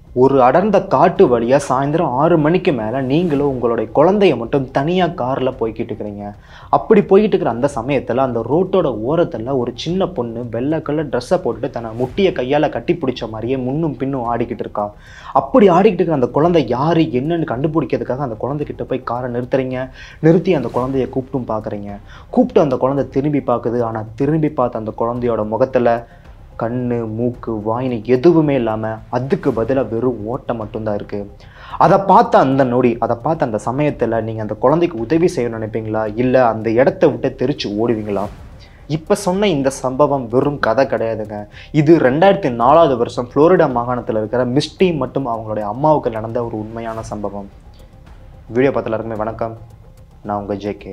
ஒரு அடர்ந்த காட்டு வழியாக சாயந்தரம் ஆறு மணிக்கு மேலே நீங்களும் உங்களுடைய குழந்தைய மட்டும் தனியாக காரில் போய்கிட்டு இருக்கிறீங்க அப்படி போய்கிட்டு இருக்கிற அந்த சமயத்தில் அந்த ரோட்டோட ஓரத்தில் ஒரு சின்ன பொண்ணு வெள்ளை கலர் ட்ரெஸ்ஸை போட்டுட்டு தன்னை முட்டியை கையால் கட்டி பிடிச்ச மாதிரியே முன்னும் பின்னும் ஆடிக்கிட்டு இருக்கா அப்படி ஆடிக்கிட்டு இருக்கிற அந்த குழந்தை யார் என்னன்னு கண்டுபிடிக்கிறதுக்காக அந்த குழந்தைகிட்ட போய் காரை நிறுத்துறீங்க நிறுத்தி அந்த குழந்தைய கூப்பிட்டும் பார்க்குறீங்க கூப்பிட்டு அந்த குழந்தை திரும்பி பார்க்குது ஆனால் திரும்பி பார்த்த அந்த குழந்தையோட முகத்தில் கண்ணு மூக்கு வாயினு எதுவுமே இல்லாமல் அதுக்கு பதிலாக வெறும் ஓட்டை மட்டும்தான் இருக்குது அதை பார்த்த அந்த நொடி அதை பார்த்த அந்த சமயத்தில் நீங்கள் அந்த குழந்தைக்கு உதவி செய்யணும்னு நினைப்பீங்களா இல்லை அந்த இடத்த விட்டு தெரிச்சு ஓடுவீங்களா இப்போ சொன்ன இந்த சம்பவம் வெறும் கதை கிடையாதுங்க இது ரெண்டாயிரத்தி நாலாவது வருஷம் ஃப்ளோரிடா மாகாணத்தில் இருக்கிற மிஸ்டி மற்றும் அவங்களுடைய அம்மாவுக்கு நடந்த ஒரு உண்மையான சம்பவம் வீடியோ பார்த்த எல்லாருக்குமே வணக்கம் நான் உங்கள் ஜேகே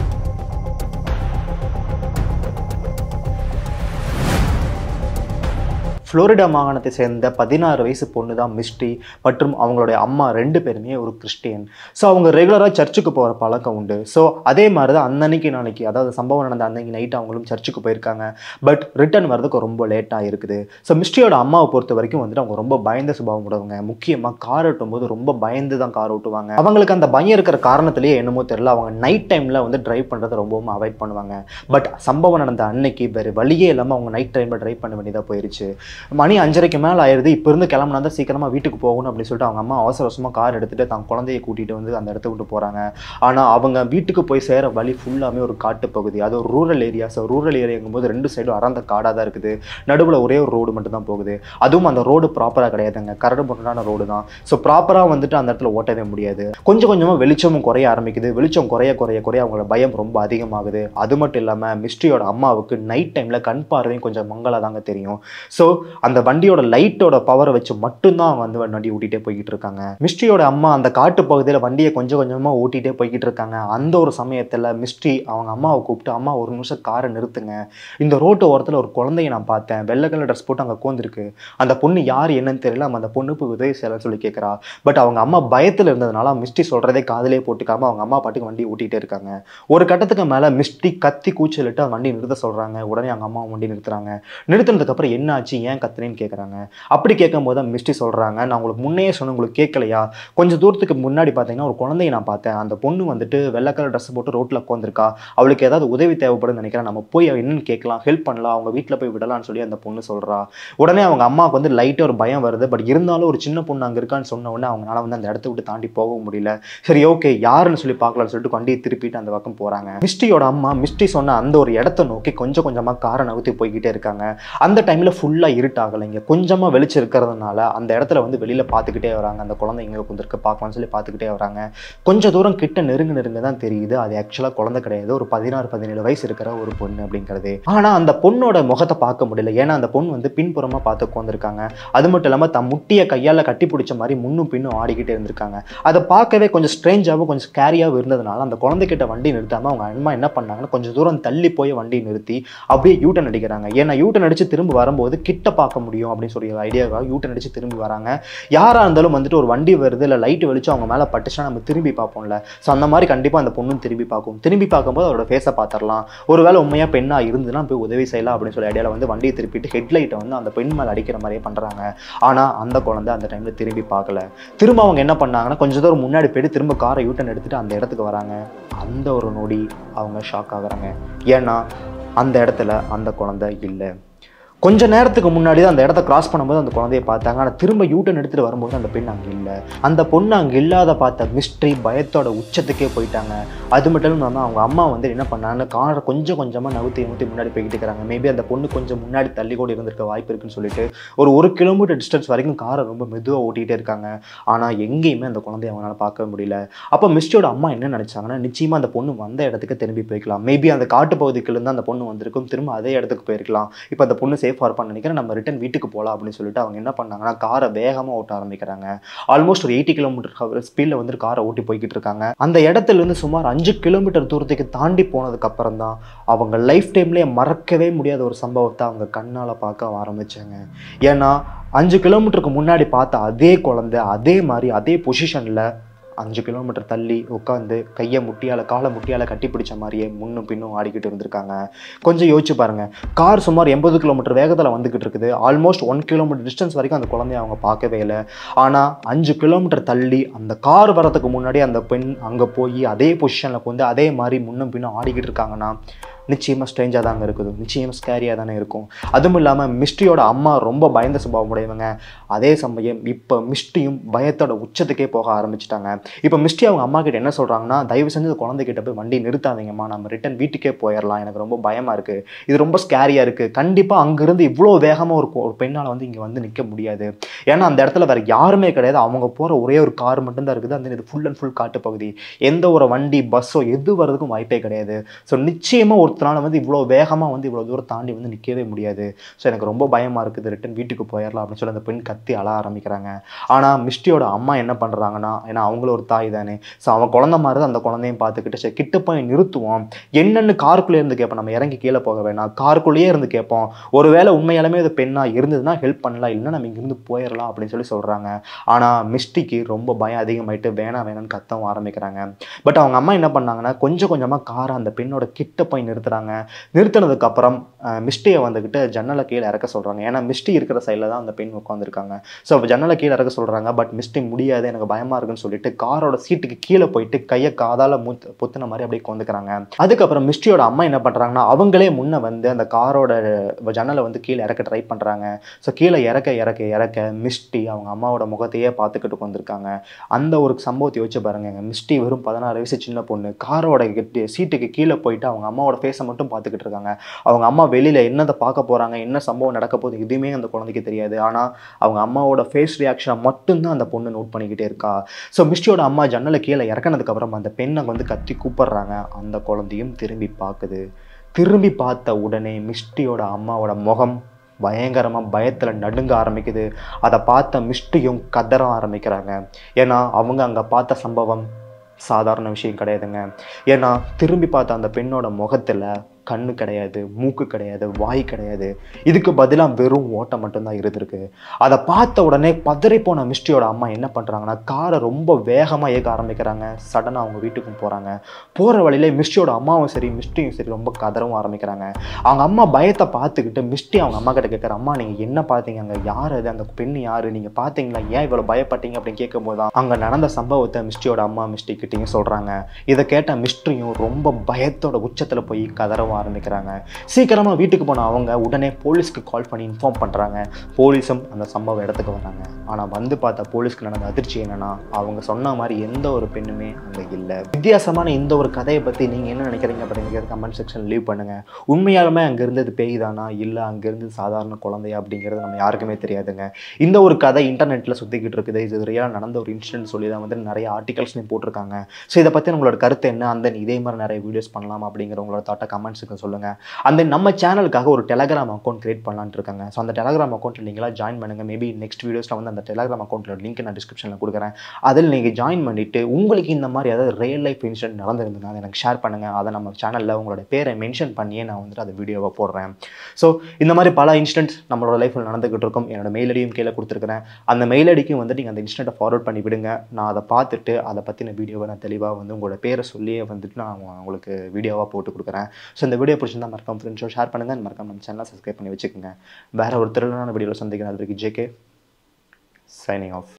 ஃப்ளோரிடா மாகாணத்தை சேர்ந்த பதினாறு வயசு பொண்ணு தான் மிஸ்டி மற்றும் அவங்களுடைய அம்மா ரெண்டு பேருமே ஒரு கிறிஸ்டியன் ஸோ அவங்க ரெகுலராக சர்ச்சுக்கு போகிற பழக்கம் உண்டு ஸோ அதே மாதிரி தான் அன்னன்னைக்கு நாளைக்கு அதாவது சம்பவம் நடந்த அன்னைக்கு நைட் அவங்களும் சர்ச்சுக்கு போயிருக்காங்க பட் ரிட்டர்ன் வரதுக்கு ரொம்ப லேட்டாக இருக்குது ஸோ மிஸ்டியோட அம்மாவை பொறுத்த வரைக்கும் வந்துட்டு அவங்க ரொம்ப பயந்த சுபாவம் உடவங்க முக்கியமாக கார் ஓட்டும் போது ரொம்ப பயந்து தான் கார் ஓட்டுவாங்க அவங்களுக்கு அந்த பயம் இருக்கிற காரணத்திலேயே என்னமோ தெரியல அவங்க நைட் டைமில் வந்து டிரைவ் பண்ணுறதை ரொம்பவும் அவாய்ட் பண்ணுவாங்க பட் சம்பவம் நடந்த அன்னைக்கு வேறு வழியே இல்லாமல் அவங்க நைட் டைமில் ட்ரைவ் பண்ண வேண்டியதாக போயிருச்சு மணி அஞ்சரைக்கு மேலே ஆயிடுது இப்போ இருந்து கிளம்புனா தான் சீக்கிரமாக வீட்டுக்கு போகணும் அப்படின்னு சொல்லிட்டு அவங்க அம்மா அவசர அவசரமாக கார் எடுத்துகிட்டு தான் குழந்தைய கூட்டிகிட்டு வந்து அந்த இடத்த விட்டு போகிறாங்க ஆனால் அவங்க வீட்டுக்கு போய் சேர வழி ஃபுல்லாமே ஒரு காட்டு பகுதி அது ஒரு ரூரல் ஏரியா ஸோ ரூரல் ஏரியாங்கும் போது ரெண்டு சைடும் அறந்த காடாக தான் இருக்குது நடுவில் ஒரே ஒரு ரோடு மட்டும் தான் போகுது அதுவும் அந்த ரோடு ப்ராப்பராக கிடையாதுங்க கரடு முரடான ரோடு தான் ஸோ ப்ராப்பராக வந்துட்டு அந்த இடத்துல ஓட்டவே முடியாது கொஞ்சம் கொஞ்சமாக வெளிச்சமும் குறைய ஆரம்பிக்குது வெளிச்சம் குறைய குறைய குறைய அவங்களோட பயம் ரொம்ப அதிகமாகுது அது மட்டும் இல்லாமல் மிஸ்ட்ரியோட அம்மாவுக்கு நைட் டைமில் கண் பார்வையும் கொஞ்சம் மங்களாக தாங்க தெரியும் ஸோ அந்த வண்டியோட லைட்டோட பவரை வச்சு மட்டும்தான் அவங்க வந்து வண்டி ஓட்டிகிட்டே போய்கிட்டு இருக்காங்க மிஸ்ட்ரியோட அம்மா அந்த காட்டு பகுதியில் வண்டியை கொஞ்சம் கொஞ்சமாக ஓட்டிகிட்டே போய்கிட்டு இருக்காங்க அந்த ஒரு சமயத்தில் மிஸ்ட்ரி அவங்க அம்மாவை கூப்பிட்டு அம்மா ஒரு நிமிஷம் காரை நிறுத்துங்க இந்த ரோட்டு ஓரத்தில் ஒரு குழந்தைய நான் பார்த்தேன் வெள்ளை கலர் ட்ரெஸ் போட்டு அங்கே உட்காந்துருக்கு அந்த பொண்ணு யார் என்னன்னு தெரியல நம்ம அந்த பொண்ணுக்கு உதவி செய்யலாம்னு சொல்லி கேட்குறா பட் அவங்க அம்மா பயத்தில் இருந்ததுனால மிஸ்ட்ரி சொல்கிறதே காதிலே போட்டுக்காம அவங்க அம்மா பாட்டுக்கு வண்டி ஓட்டிகிட்டே இருக்காங்க ஒரு கட்டத்துக்கு மேலே மிஸ்ட்ரி கத்தி கூச்சலிட்டு அந்த வண்டி நிறுத்த சொல்கிறாங்க உடனே அவங்க அம்மா வண்டி நிறுத்துறாங்க நிறுத்தினதுக்கப்புறம் என்ன ஆச்சு ஏன் கத்துனேன்னு கேட்குறாங்க அப்படி கேட்கும்போது தான் மிஸ்டி சொல்கிறாங்க நான் உங்களுக்கு முன்னே சொன்ன உங்களுக்கு கேட்கலையா கொஞ்சம் தூரத்துக்கு முன்னாடி பார்த்தீங்கன்னா ஒரு குழந்தைய நான் பார்த்தேன் அந்த பொண்ணு வந்துட்டு வெள்ளை கலர் ட்ரெஸ் போட்டு ரோட்டில் உட்காந்துருக்கா அவளுக்கு ஏதாவது உதவி தேவைப்படுன்னு நினைக்கிறேன் நம்ம போய் அவ என்னன்னு கேட்கலாம் ஹெல்ப் பண்ணலாம் அவங்க வீட்டில் போய் விடலாம்னு சொல்லி அந்த பொண்ணு சொல்கிறா உடனே அவங்க அம்மாவுக்கு வந்து லைட்டாக ஒரு பயம் வருது பட் இருந்தாலும் ஒரு சின்ன பொண்ணு அங்கே இருக்கான்னு சொன்ன உடனே அவங்களால வந்து அந்த இடத்த விட்டு தாண்டி போக முடியல சரி ஓகே யாருன்னு சொல்லி பார்க்கலாம்னு சொல்லிட்டு வண்டியை திருப்பிட்டு அந்த பக்கம் போகிறாங்க மிஸ்டியோட அம்மா மிஸ்டி சொன்ன அந்த ஒரு இடத்த நோக்கி கொஞ்சம் கொஞ்சமாக காரை நகர்த்தி போய்கிட்டே இருக்காங்க அந்த டைமில் ஃபுல்லாக இருட்டாகலைங்க கொஞ்சமாக வெளிச்சம் இருக்கிறதுனால அந்த இடத்துல வந்து வெளியில் பார்த்துக்கிட்டே வராங்க அந்த குழந்தை எங்கே வந்திருக்கு பார்க்கலாம்னு சொல்லி பார்த்துக்கிட்டே வராங்க கொஞ்சம் தூரம் கிட்ட நெருங்க நெருங்க தான் தெரியுது அது ஆக்சுவலாக குழந்தை கிடையாது ஒரு பதினாறு பதினேழு வயசு இருக்கிற ஒரு பொண்ணு அப்படிங்கிறது ஆனால் அந்த பொண்ணோட முகத்தை பார்க்க முடியல ஏன்னா அந்த பொண்ணு வந்து பின்புறமாக பார்த்து உட்காந்துருக்காங்க அது மட்டும் இல்லாமல் தன் முட்டியை கையால் கட்டி பிடிச்ச மாதிரி முன்னும் பின்னும் ஆடிக்கிட்டே இருந்திருக்காங்க அதை பார்க்கவே கொஞ்சம் ஸ்ட்ரேஞ்சாகவும் கொஞ்சம் ஸ்கேரியாகவும் இருந்ததுனால அந்த குழந்தைகிட்ட வண்டி நிறுத்தாமல் அவங்க அம்மா என்ன பண்ணாங்கன்னா கொஞ்சம் தூரம் தள்ளி போய் வண்டி நிறுத்தி அப்படியே யூட்டன் அடிக்கிறாங்க ஏன்னா யூட்டன் அடித்து திரும்ப வரும்போது கிட்ட பார்க்க முடியும் அப்படின்னு சொல்லி ஐடியாவாக யூட்டன் அடித்து திரும்பி வராங்க யாராக இருந்தாலும் வந்துட்டு ஒரு வண்டி வருது இல்லை லைட் வெளிச்சம் அவங்க மேலே பட்டுச்சுன்னா நம்ம திரும்பி பார்ப்போம்ல ஸோ அந்த மாதிரி கண்டிப்பாக அந்த பொண்ணும் திரும்பி பார்க்கும் திரும்பி பார்க்கும்போது அவரோட ஃபேஸை பார்த்துடலாம் ஒருவேளை உண்மையாக பெண்ணாக இருந்துன்னா போய் உதவி செய்யலாம் அப்படின்னு சொல்லி ஐடியாவில் வந்து வண்டியை திருப்பிட்டு ஹெட்லைட்டை வந்து அந்த பெண் மேலே அடிக்கிற மாதிரியே பண்ணுறாங்க ஆனால் அந்த குழந்தை அந்த டைமில் திரும்பி பார்க்கல திரும்ப அவங்க என்ன பண்ணாங்கன்னா கொஞ்சம் தூரம் முன்னாடி போயிட்டு திரும்ப காரை யூட்டன் எடுத்துட்டு அந்த இடத்துக்கு வராங்க அந்த ஒரு நொடி அவங்க ஷாக் ஆகுறாங்க ஏன்னா அந்த இடத்துல அந்த குழந்தை இல்லை கொஞ்ச நேரத்துக்கு முன்னாடி தான் அந்த இடத்த கிராஸ் பண்ணும்போது அந்த குழந்தைய பார்த்தாங்க ஆனால் திரும்ப யூட்டன் எடுத்துகிட்டு வரும்போது அந்த பெண் அங்கே இல்லை அந்த பொண்ணு அங்கே இல்லாத பார்த்த மிஸ்ட்ரி பயத்தோட உச்சத்துக்கே போயிட்டாங்க அது மட்டும் இல்லாமல் அவங்க அம்மா வந்து என்ன பண்ணாங்க காரை கொஞ்சம் கொஞ்சமாக நவுத்தி நவுத்தி முன்னாடி போய்கிட்டு இருக்கிறாங்க மேபி அந்த பொண்ணு கொஞ்சம் முன்னாடி தள்ளி கூட இருந்திருக்க வாய்ப்பு இருக்குன்னு சொல்லிட்டு ஒரு ஒரு கிலோமீட்டர் டிஸ்டன்ஸ் வரைக்கும் காரை ரொம்ப மெதுவாக ஓட்டிகிட்டே இருக்காங்க ஆனால் எங்கேயுமே அந்த குழந்தைய அவங்களால பார்க்க முடியல அப்போ மிஸ்டியோட அம்மா என்ன நினச்சாங்கன்னா நிச்சயமாக அந்த பொண்ணு வந்த இடத்துக்கு திரும்பி போய்க்கலாம் மேபி அந்த காட்டு பகுதிக்குள்ளேருந்து அந்த பொண்ணு வந்திருக்கும் திரும்ப அதே இடத்துக்கு போயிருக்கலாம் இப்போ அந்த பொண்ணு சேஃபாக இருப்பான்னு நினைக்கிறேன் நம்ம ரிட்டன் வீட்டுக்கு போகலாம் அப்படின்னு சொல்லிட்டு அவங்க என்ன பண்ணாங்கன்னா காரை வேகமாக ஓட்ட ஆரம்பிக்கிறாங்க ஆல்மோஸ்ட் ஒரு எயிட்டி கிலோமீட்டர் ஹவர் ஸ்பீடில் வந்து காரை ஓட்டி போய்கிட்டு இருக்காங்க அந்த இடத்துல இருந்து சுமார் அஞ்சு கிலோமீட்டர் தூரத்துக்கு தாண்டி போனதுக்கு அப்புறம் தான் அவங்க லைஃப் டைம்லேயே மறக்கவே முடியாத ஒரு சம்பவத்தை அவங்க கண்ணால் பார்க்க ஆரம்பிச்சாங்க ஏன்னா அஞ்சு கிலோமீட்டருக்கு முன்னாடி பார்த்த அதே குழந்தை அதே மாதிரி அதே பொசிஷனில் அஞ்சு கிலோமீட்டர் தள்ளி உட்காந்து கையை முட்டியால் காலை முட்டியால் கட்டி பிடிச்ச மாதிரியே முன்னும் பின்னும் ஆடிக்கிட்டு இருந்திருக்காங்க கொஞ்சம் யோசிச்சு பாருங்க கார் சுமார் எண்பது கிலோமீட்டர் வேகத்தில் வந்துக்கிட்டு இருக்குது ஆல்மோஸ்ட் ஒன் கிலோமீட்டர் டிஸ்டன்ஸ் வரைக்கும் அந்த குழந்தைய அவங்க பார்க்கவே இல்லை ஆனால் அஞ்சு கிலோமீட்டர் தள்ளி அந்த கார் வரதுக்கு முன்னாடி அந்த பெண் அங்கே போய் அதே பொசிஷனில் வந்து அதே மாதிரி முன்னும் பின்னும் ஆடிக்கிட்டு இருக்காங்கன்னா நிச்சயமாக ஸ்ட்ரேஞ்சாக தாங்க இருக்குது நிச்சயமாக ஸ்கேரியாக தானே இருக்கும் அதுவும் இல்லாமல் மிஸ்ட்ரியோட அம்மா ரொம்ப பயந்த சுபாவம் உடையவங்க அதே சமயம் இப்போ மிஸ்ட்ரியும் பயத்தோட உச்சத்துக்கே போக ஆரம்பிச்சிட்டாங்க இப்போ மிஸ்ட்ரி அவங்க அம்மா கிட்ட என்ன சொல்கிறாங்கன்னா தயவு செஞ்சு குழந்தைகிட்ட போய் வண்டி நிறுத்தாதீங்கம்மா நம்ம ரிட்டன் வீட்டுக்கே போயிடலாம் எனக்கு ரொம்ப பயமாக இருக்குது இது ரொம்ப ஸ்கேரியாக இருக்குது கண்டிப்பாக அங்கேருந்து இவ்வளோ வேகமாக ஒரு ஒரு பெண்ணால் வந்து இங்கே வந்து நிற்க முடியாது ஏன்னா அந்த இடத்துல வேறு யாருமே கிடையாது அவங்க போகிற ஒரே ஒரு கார் மட்டும்தான் இருக்குது அந்த இது ஃபுல் அண்ட் ஃபுல் காட்டு பகுதி எந்த ஒரு வண்டி பஸ்ஸோ எது வர்றதுக்கும் வாய்ப்பே கிடையாது ஸோ நிச்சயமாக ஒருத்தனால வந்து இவ்வளோ வேகமாக வந்து இவ்வளோ தூரம் தாண்டி வந்து நிற்கவே முடியாது ஸோ எனக்கு ரொம்ப பயமாக இருக்குது ரிட்டன் வீட்டுக்கு போயிடலாம் அப்படின்னு சொல்லி அந்த பெண் கத்தி அழ ஆரம்பிக்கிறாங்க ஆனால் மிஸ்டியோட அம்மா என்ன பண்ணுறாங்கன்னா ஏன்னா அவங்களும் ஒரு தாய் தானே ஸோ அவன் குழந்த மாதிரி தான் அந்த குழந்தையும் பார்த்துக்கிட்டு சரி கிட்ட போய் நிறுத்துவோம் என்னென்னு காருக்குள்ளே இருந்து கேட்போம் நம்ம இறங்கி கீழே போக வேணாம் காருக்குள்ளேயே இருந்து கேட்போம் ஒருவேளை உண்மையாலுமே அது பெண்ணாக இருந்ததுன்னா ஹெல்ப் பண்ணலாம் இல்லைன்னா நம்ம இங்கிருந்து போயிடலாம் அப்படின்னு சொல்லி சொல்கிறாங்க ஆனால் மிஸ்டிக்கு ரொம்ப பயம் அதிகமாயிட்டு வேணாம் வேணாம்னு கத்தவும் ஆரம்பிக்கிறாங்க பட் அவங்க அம்மா என்ன பண்ணாங்கன்னா கொஞ்சம் கொஞ்சமாக காரை அந்த பெண்ணோட கிட்ட போய் நிறுத்துறாங்க நிறுத்தினதுக்கப்புறம் மிஸ்டியை வந்துக்கிட்டு ஜன்னலை கீழே இறக்க சொல்கிறாங்க ஏன்னா மிஸ்டி இருக்கிற சைடில் தான் அந்த பெண் உட்காந்துருக்காங்க ஸோ ஜன்னலை கீழே இறக்க சொல்கிறாங்க பட் மிஸ்டி முடியாது எனக்கு பயமாக இருக்குன்னு சொல்லிட்டு காரோட சீட்டுக்கு கீழே போயிட்டு கையை காதால் முத்து பொத்துன மாதிரி அப்படியே கொண்டுக்கிறாங்க அதுக்கப்புறம் மிஸ்டியோட அம்மா என்ன பண்ணுறாங்கன்னா அவங்களே முன்ன வந்து அந்த காரோட ஜன்னலை வந்து கீழே இறக்க ட்ரை பண்ணுறாங்க ஸோ கீழே இறக்க இறக்க இறக்க மிஸ்டி அவங்க அம்மாவோட முகத்தையே பார்த்துக்கிட்டு வந்திருக்காங்க அந்த ஒரு சம்பவத்தை யோசிச்சு பாருங்க மிஸ்டி வெறும் பதினாறு வயசு சின்ன பொண்ணு காரோட கெட்டி- சீட்டுக்கு கீழே போயிட்டு அவங்க அம்மாவோட ஃபேஸை மட்டும் பார்த்துக்கிட்டு இருக்காங்க அவங்க அம்மா வெளியில் என்னதை பார்க்க போகிறாங்க என்ன சம்பவம் நடக்க போகுது எதுவுமே அந்த குழந்தைக்கு தெரியாது ஆனால் அவங்க அம்மாவோட ஃபேஸ் ரியாக்ஷனை மட்டும்தான் அந்த பொண்ணு நோட் பண்ணிக்கிட்டே இருக்கா ஸோ மிஸ்டியோட அம்மா ஜன்னலை கீழே இறக்குனதுக்கப்புறம் அந்த பெண்ணை வந்து கத்தி கூப்பிடுறாங்க அந்த குழந்தையும் திரும்பி பார்க்குது திரும்பி பார்த்த உடனே மிஸ்டியோட அம்மாவோட முகம் பயங்கரமாக பயத்தில் நடுங்க ஆரம்பிக்குது அதை பார்த்த மிஸ்டியும் கதற ஆரம்பிக்கிறாங்க ஏன்னா அவங்க அங்கே பார்த்த சம்பவம் சாதாரண விஷயம் கிடையாதுங்க ஏன்னா திரும்பி பார்த்த அந்த பெண்ணோட முகத்தில் கண்ணு கிடையாது மூக்கு கிடையாது வாய் கிடையாது இதுக்கு பதிலாக வெறும் ஓட்டை மட்டும்தான் இருந்திருக்கு அதை பார்த்த உடனே பதறி போன மிஸ்டியோட அம்மா என்ன பண்ணுறாங்கன்னா காரை ரொம்ப வேகமாக இயக்க ஆரம்பிக்கிறாங்க சடனாக அவங்க வீட்டுக்கும் போகிறாங்க போகிற வழியில மிஸ்டியோட அம்மாவும் சரி மிஸ்டியும் சரி ரொம்ப கதறவும் ஆரம்பிக்கிறாங்க அவங்க அம்மா பயத்தை பார்த்துக்கிட்டு மிஸ்டி அவங்க அம்மா கிட்ட கேட்குற அம்மா நீங்கள் என்ன பார்த்தீங்க அங்கே யார் அது அந்த பெண் யார் நீங்கள் பார்த்தீங்களா ஏன் இவ்வளோ பயப்பட்டீங்க அப்படின்னு கேட்கும்போது தான் அங்கே நடந்த சம்பவத்தை மிஸ்டியோட அம்மா மிஸ்டி கிட்டேயும் சொல்கிறாங்க இதை கேட்ட மிஸ்ட்ரியும் ரொம்ப பயத்தோட உச்சத்தில் போய் கதறவும் ஆரம்பிக்கிறாங்க சீக்கிரமாக வீட்டுக்கு போன அவங்க உடனே போலீஸ்க்கு கால் பண்ணி இன்ஃபார்ம் பண்ணுறாங்க போலீஸும் அந்த சம்பவ இடத்துக்கு வராங்க ஆனால் வந்து பார்த்தா போலீஸ்க்கு நடந்த அதிர்ச்சி என்னன்னா அவங்க சொன்ன மாதிரி எந்த ஒரு பெண்ணுமே அங்கே இல்லை வித்தியாசமான இந்த ஒரு கதையை பற்றி நீங்கள் என்ன நினைக்கிறீங்க அப்படிங்கிறது கமெண்ட் செக்ஷன் லீவ் பண்ணுங்கள் உண்மையாலுமே அங்கே இருந்தது பேய் தானா இல்லை அங்கே இருந்தது சாதாரண குழந்தையா அப்படிங்கிறது நம்ம யாருக்குமே தெரியாதுங்க இந்த ஒரு கதை இன்டர்நெட்டில் சுற்றிக்கிட்டு இருக்குது இது ரியலாக நடந்த ஒரு இன்சிடென்ட் சொல்லி தான் வந்து நிறைய ஆர்டிகல்ஸ்லையும் போட்டிருக்காங்க ஸோ இதை பற்றி உங்களோட கருத்து என்ன அந்த இதே மாதிரி நிறைய வீடியோஸ் பண்ணலாம் அப்படிங்கிற உங்களோட தாட்டை கமெண்ட்ஸுக்கு சொல்லுங்கள் அந்த நம்ம சேனலுக்காக ஒரு டெலகிராம் அக்கௌண்ட் கிரியேட் பண்ணலான்ட்டு இருக்காங்க ஸோ அந்த டெலகிராம் அக்கௌண்ட்டில் நீங்களாம் ஜாயின் பண்ணுங்கள் மேபி நெக்ஸ்ட் வீடியோஸில் வந்து அந்த டெலகிராம் அக்கௌண்ட்டில் லிங்க் நான் டிஸ்கிரிப்ஷனில் கொடுக்குறேன் அதில் நீங்கள் ஜாயின் பண்ணிவிட்டு உங்களுக்கு இந்த மாதிரி ஏதாவது ரியல் லைஃப் இன்சிடென்ட் நடந்திருந்ததுன்னா அதை எனக்கு ஷேர் பண்ணுங்கள் அதை நம்ம சேனலில் உங்களோட பேரை மென்ஷன் பண்ணியே நான் வந்துட்டு அந்த வீடியோவை போடுறேன் ஸோ இந்த மாதிரி பல இன்சிடென்ட்ஸ் நம்மளோட லைஃப்பில் நடந்துகிட்டு இருக்கும் என்னோட மெயில் ஐடியும் கீழே கொடுத்துருக்கிறேன் அந்த மெயில் ஐடிக்கும் வந்து நீங்கள் அந்த இன்சிடென்ட்டை ஃபார்வர்ட் பண்ணி விடுங்க நான் அதை பார்த்துட்டு அதை பற்றின வீடியோவை நான் தெளிவாக வந்து உங்களோட பேரை சொல்லியே வந்துட்டு நான் உங்களுக்கு வீடியோவாக போட்டு கொடுக்குறேன் ஸோ இந்த வீடியோ பிடிச்சிருந்தா மறக்காம ஃப்ரெண்ட்ஸோ ஷேர் பண்ணுங்கள் மறக்காம நம்ம சேனலை சப்ஸ்கிரைப் பண்ணி வச்சுக்கோங்க வேறு ஒரு திருடனான வீடியோவில் சந்திக்கிறேன் அது வரைக்கும் ஜேகே சைனிங் ஆஃப்